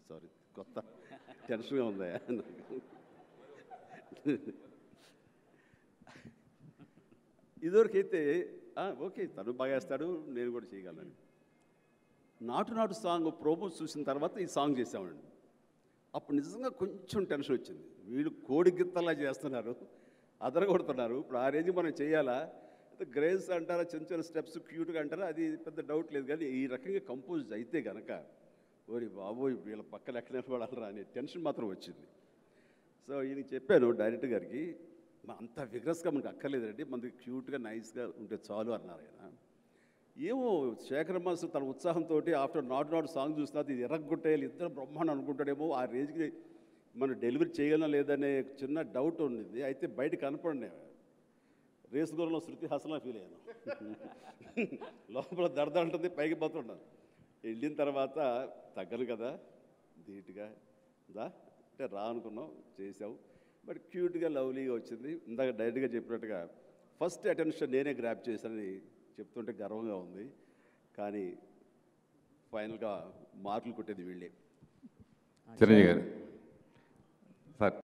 sorry కొత్త టెన్షన్గా ఉందా నాకు ఇదివరకైతే "ఆ, ఓకే తను బాగా వేస్తాడు నేను కూడా చేయగలను నాటు నాటు సాంగ్ ప్రోమో చూసిన తర్వాత ఈ సాంగ్ చేసామండి అప్పుడు నిజంగా కొంచెం టెన్షన్ వచ్చింది వీళ్ళు కోడి గిత్తలా చేస్తున్నారు అదరగొడుతున్నారు ఇప్పుడు ఆ రేంజ్ మనం చేయాలా గ్రేస్ అంటారా చిన్న చిన్న స్టెప్స్ క్యూట్గా అంటారా అది పెద్ద డౌట్ లేదు కానీ ఈ రకంగా కంపోజ్ అయితే కనుక ఓరి బాబోయ్ వీళ్ళ పక్కన ఎక్కడ నిలబడాలరా అనే టెన్షన్ మాత్రం వచ్చింది సో ఈయన చెప్పాను డైరెక్టర్ గారికి "మా అంత విగ్రస్గా మనకు అక్కర్లేదండి మనకి క్యూట్గా నైస్గా ఉంటే చాలు అన్నారు ఆయన ఏమో శేఖర్ మాస్టర్ తన ఉత్సాహంతో ఆఫ్టర్ నాట్ నాట్ సాంగ్ చూస్తున్నా ఇది ఎర్రగొట్టేయాలి ఇద్దరు బ్రహ్మాండం అనుకుంటాడేమో ఆ రేంజ్కి మనం డెలివరీ చేయగలం లేదనే చిన్న డౌట్ ఉండింది అయితే బయట కనపడండి రేసు దూరంలో శృతి హాసన ఫీల్ అయ్యాను లోపల దర్ద ఉంటుంది పైకి పోతున్నాను వెళ్ళిన తర్వాత తగ్గను కదా ధీటుగా దా అంటే రా అనుకున్నాం చేసావు బట్ క్యూట్గా లవ్లీగా వచ్చింది ఇందాక డైరెక్ట్గా చెప్పినట్టుగా ఫస్ట్ అటెన్షన్ నేనే గ్రాప్ చేశానని చెప్తుంటే గర్వంగా ఉంది కానీ ఫైనల్గా మార్కులు కొట్టేది వీళ్ళే చిరంజీవి గారు సార్